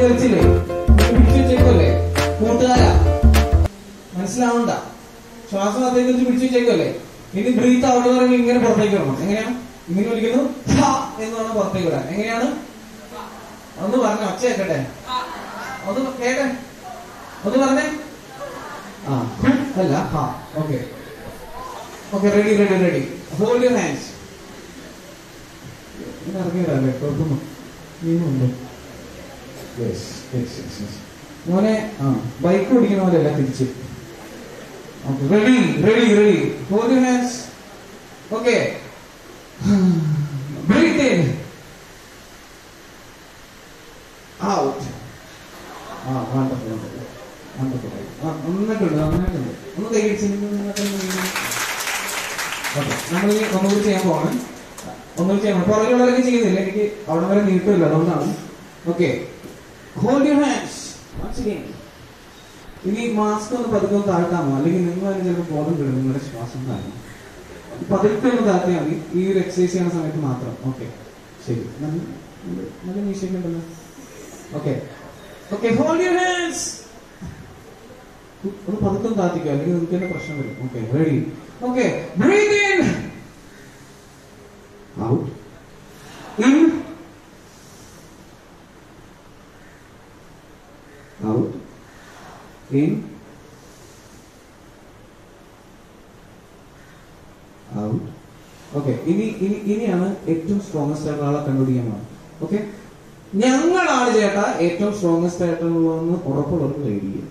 വലിച്ചില്ലേ ഇങ്ങനെ പിടിച്ചു വെച്ചേക്കുമല്ലേ കൂട്ടുകാരാ മനസ്സിലാവണ്ട ശ്വാസം അതേ കുറിച്ച് പിടിച്ചു വെച്ചേക്കുമല്ലേ ഇനി ബ്രീത്ത് ഔട്ട് പറയുമ്പോൾ ഇങ്ങനെ പുറത്തേക്ക് വരണം എങ്ങനെയാ ഇങ്ങനെ വിളിക്കുന്നു ഹാ എന്ന് വേണം പുറത്തേക്ക് വിടാൻ എങ്ങനെയാണ് ഒന്ന് പറഞ്ഞ ഒച്ച കേക്കട്ടെ ഒന്ന് കേട്ടെ ഒന്ന് പറഞ്ഞേ ആ ഹും അല്ല ഹാ okay okay ready ready ready hold your hands ഇങ്ങനെ ഇറങ്ങിയതല്ലേ കുഴപ്പമൊന്നും നീങ്ങുന്നുണ്ടോ യെസ് യെസ് യെസ് യെസ് മോനെ ആ ബൈക്ക് ഓടിക്കുന്ന പോലെയല്ല തിരിച്ച് okay ready ready ready hold your hands okay breathe in out ആ വണ്ടർഫുൾ വണ്ടർഫുൾ വണ്ടർഫുൾ ആ നന്നായിട്ടുണ്ട് നന്നായിട്ടുണ്ട് ഒന്ന് കൈയടിച്ച് ഓക്കെ നമ്മൾ ഇനി ഒന്നുകൂടി ചെയ്യാൻ പോവാണ് ഒന്നുകൂടി ചെയ്യാൻ പോവാണ് പുറകിലുള്ളവരൊക്കെ ചെയ്യുന്നില്ല എനിക്ക് അവിടെ വരെ നീട്ടില്ല അതുകൊണ്ടാണ് okay hold your hands once again ഇനി മാസ്ക് ഒന്ന് പതുക്കെ ഒന്ന് താഴ്ത്താമോ അല്ലെങ്കിൽ നിങ്ങൾ തന്നെ ചിലപ്പോൾ ബോധം കിടും നിങ്ങളുടെ ശ്വാസം താഴ്ന്നു പതുക്കെ ഒന്ന് താഴ്ത്തിയാൽ മതി ഈ ഒരു എക്സസൈസ് ചെയ്യുന്ന സമയത്ത് മാത്രം ഓക്കെ ശരി നല്ല നല്ല മ്യൂസിക് ഉണ്ടല്ലോ okay okay hold your hands ഒന്ന് പതുക്കം താത്തിക്കോ അല്ലെങ്കിൽ നിങ്ങൾക്ക് തന്നെ പ്രശ്നം വരും okay ready okay breathe in out in out in out okay ഇനി ഇനി ഇനിയാണ് ഏറ്റവും സ്ട്രോങ്സ്റ്റ് ആയിട്ടുള്ള ആളെ കണ്ടുപിടിക്കാൻ പോകുന്നത് ഓക്കെ ഞങ്ങളാണ് ചേട്ടാ ഏറ്റവും സ്ട്രോങ്സ്റ്റ് ആയിട്ടുള്ളതെന്ന് ഉറപ്പുള്ളവർക്ക് ലൈഡ് ചെയ്യും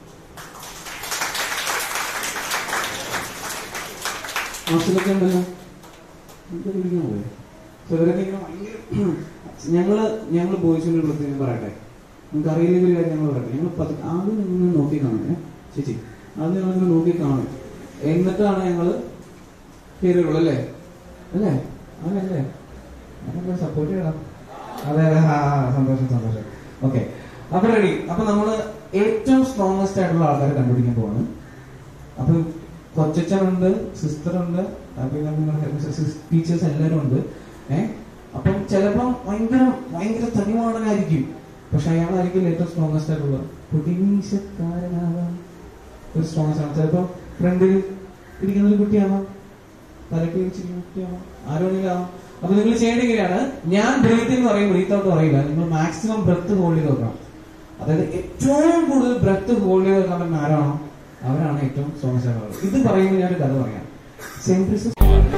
മാസത്തിലൊക്കെ ഉണ്ടല്ലോ നമുക്ക് പിടിക്കാൻ പോയി ചിലരൊക്കെ ഇങ്ങനെ ഭയങ്കര ഞങ്ങള് ഞങ്ങള് ബോയ്സിന്റെ പ്രത്യേകം പറയട്ടെ നിങ്ങൾക്ക് അറിയില്ലെങ്കിൽ ഒരു കാര്യം ഞങ്ങൾ പറയട്ടെ ഞങ്ങൾ പതി ആദ്യം നിങ്ങൾ നോക്കി കാണുമേ ചേച്ചി ആദ്യം ഞങ്ങൾ നോക്കി കാണും എന്നിട്ടാണ് ഞങ്ങള് പേരുകൾ അല്ലേ അല്ലേ അങ്ങനല്ലേ ഞങ്ങൾ സപ്പോർട്ട് ചെയ്യണം അതെ അതെ ആ ആ, സന്തോഷം സന്തോഷം ഓക്കെ അപ്പൊ റെഡി അപ്പൊ നമ്മള് ഏറ്റവും സ്ട്രോങ്സ്റ്റ് ആയിട്ടുള്ള ആൾക്കാരെ കണ്ടുപിടിക്കാൻ പോവാണ് അപ്പൊ കൊച്ചച്ഛനുണ്ട് സിസ്റ്റർ ഉണ്ട് പിന്നെ ടീച്ചേഴ്സ് എല്ലാവരും ഉണ്ട് ഏഹ് അപ്പം ചിലപ്പം ഭയങ്കര ഭയങ്കര തനിമാടനായിരിക്കും പക്ഷെ അയാളായിരിക്കും ഏറ്റവും സ്ട്രോങ്സ്റ്റ് ആയിട്ടുള്ള പുതിനീശക്കാരനാവാം ഒരു സ്ട്രോങ്സ്റ്റ് ആണ് ചിലപ്പോ ഫ്രണ്ടിൽ ഇരിക്കുന്ന ഒരു കുട്ടിയാവാം തലക്ക് വെച്ചിരിക്കുന്ന കുട്ടിയാവാം ആരോണെങ്കിലും ആവാം അപ്പൊ നിങ്ങൾ ചെയ്യേണ്ട ഇങ്ങനെയാണ് ഞാൻ ബ്രീത്ത് എന്ന് പറയും ബ്രീത്ത് ഔട്ട് പറയില്ല നിങ്ങൾ മാക്സിമം ബ്രത്ത് ഹോൾഡ് ചെയ്ത് നോക്കണം അതായത് ഏറ്റവും കൂടുതൽ ബ്രത്ത് ഹോൾഡ് ചെയ്ത് വെക്കാൻ പറ്റുന്ന ആരാണോ അവരാണ് ഏറ്റവും സ്ട്രോങ്സ്റ്റ് ആയിട്ടുള്ളത് ഇത് പറയുമ്പോൾ ഞാൻ ഒരു കഥ പറയാം സെന്റ് ക്രിസ്മസ്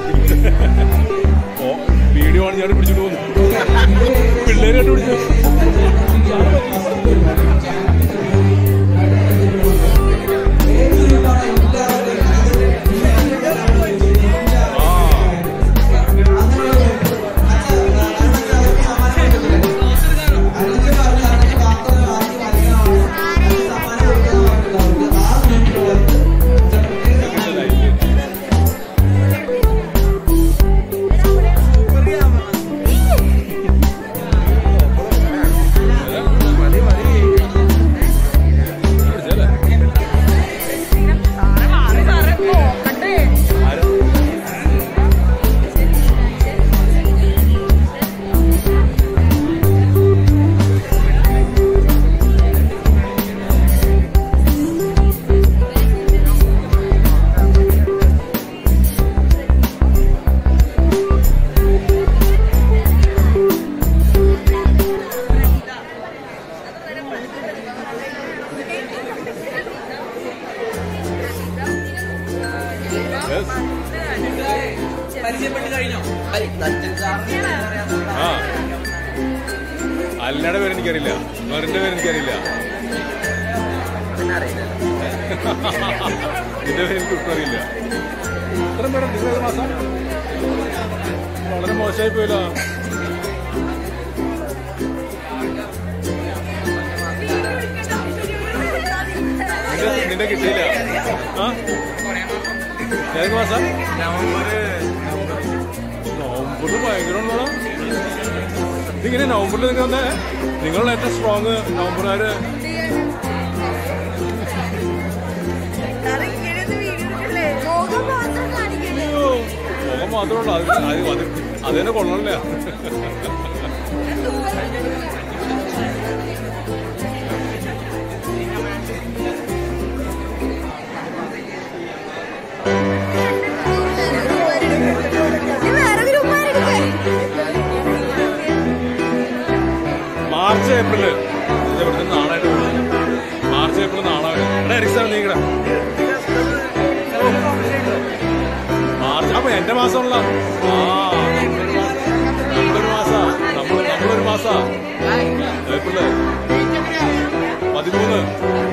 ഓ വീഡിയോ ആണ് ഞാൻ പിടിച്ചിട്ട് പോകുന്നത് പിള്ളേരെ പിടിച്ചു പരിചയപ്പെട്ട് കഴിഞ്ഞോ ആ അല്ലയുടെ പേര് എനിക്കറിയില്ല മെറിന്റെ പേര് എനിക്കറിയില്ല നിന്റെ പേര് എനിക്ക് ഒട്ടും അറിയില്ല ഇത്ര മേഡം നിങ്ങൾ ഏത് മാസം വളരെ മോശമായി പോയല്ലോ നിന്റെ നിന്റെ കിട്ടിയില്ല ആ ഏത് മാസം നവംബർ ഭയങ്കര ഉള്ളതാ ഇതിങ്ങനെ നവംബറിൽ നിങ്ങൾ വന്നേ നിങ്ങളുടെ ഏറ്റവും സ്ട്രോങ് നവംബറുകാര് അയ്യോ മുഖം മാത്രമല്ല അത് അത് അത് അത് തന്നെ കൊള്ളണില്ല മാർച്ച് ഏപ്രില് ഇത് ഇവിടുത്തെ നാളായിട്ട് വരും. മാർച്ച് ഏപ്രിൽ നാളെ വരും എടാ എരിക്സാണ് നീങ്ങടാ മാർച്ച് അപ്പൊ എന്റെ മാസമുള്ള ആ നമ്മളൊരു മാസാ നമ്മൾ നമ്മളൊരു മാസാ ഏപ്രില് പതിമൂന്ന്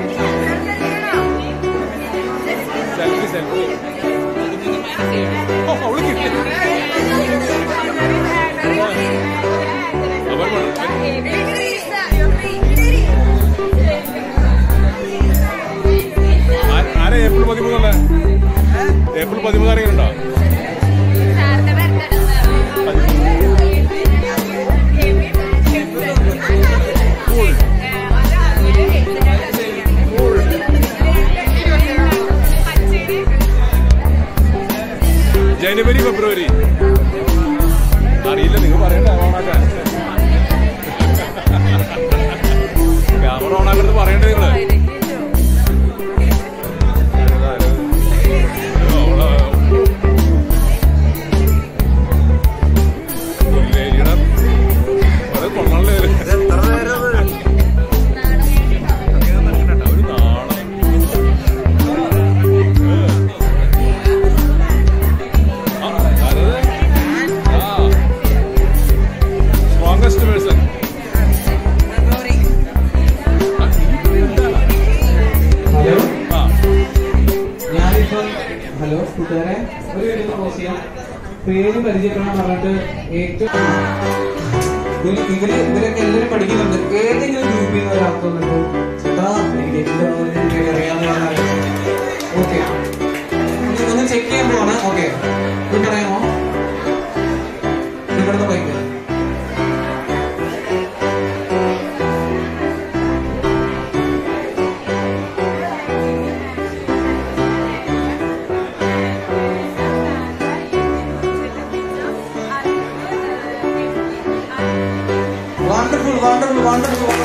സെൽഫി സെൽഫി ഓ അവള് കിട്ടി അവർ ആരാ ഏപ്രിൽ പതിമൂന്നല്ലേ ഏപ്രിൽ പതിമൂന്ന് ആരെങ്കിലും ഉണ്ടോ ജനുവരി ഫെബ്രുവരി അറിയില്ല നിങ്ങൾ പറയണ്ട ഓണാക്കാൻ ക്യാമറ ഓണാക്കരുത് പറയണ്ടേ നിങ്ങള് പുല്ലേരിയുടെ അത് കൊള്ളണല്ലേ ഒരു നാളെ സ്ട്രോങ്സ്റ്റ് പേഴ്സൺ ഹലോ ആ ഞാനിപ്പം ഹലോ കൂട്ടുകാരെ ഒരു വീഡിയോ പോസ്റ്റ് ചെയ്യാം പേര് പരിചയപ്പെടാൻ പറഞ്ഞിട്ട് ഏറ്റവും ഇതിൽ- ഇവര് ഇവരൊക്കെ എല്ലാവരും പഠിക്കുന്നുണ്ട് ഏതെങ്കിലും ഗ്രൂപ്പിൽ നിന്ന് ഒരാൾക്ക് വന്നിട്ട് ചേട്ടാ എനിക്ക് എന്റെ മോനെ പേര് അറിയാവുന്ന ഓക്കെ ഒന്ന് ചെക്ക് ചെയ്യാൻ പോവാണ് ഓക്കെ ഇത് പറയാമോ ഇവിടുന്ന് bike wonderful wonderful wonderful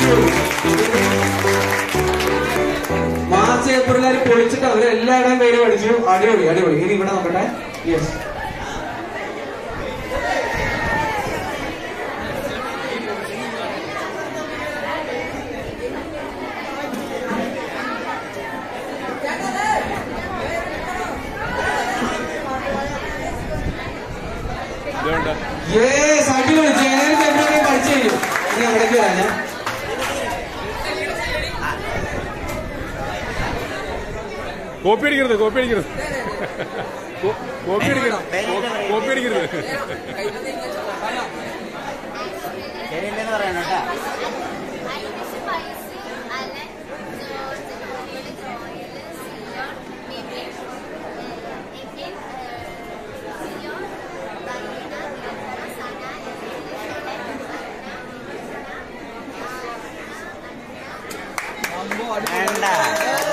March April പൊളിച്ചിട്ട് അവര് എല്ലാവരുടെയും പേര് പഠിച്ചു അടിപൊളി അടിപൊളി ഇനി ഇവിടെ നോക്കട്ടെ യെസ് ഇതുകൊണ്ട് യേസ് അടിപൊളി ജനുവരി ഫെബ്രുവരി പഠിച്ചു കഴിഞ്ഞു ഇനി എവിടേക്ക് വരാം ഞാൻ കോപ്പി അടിക്കരുത് കോപ്പി അടിക്കരുത് കോ- കോപ്പി അടിക്കരുത് കോ- കോപ്പി അടിക്കരുത് ശരിയല്ലെന്ന് പറയണം കേട്ടാ വേണ്ട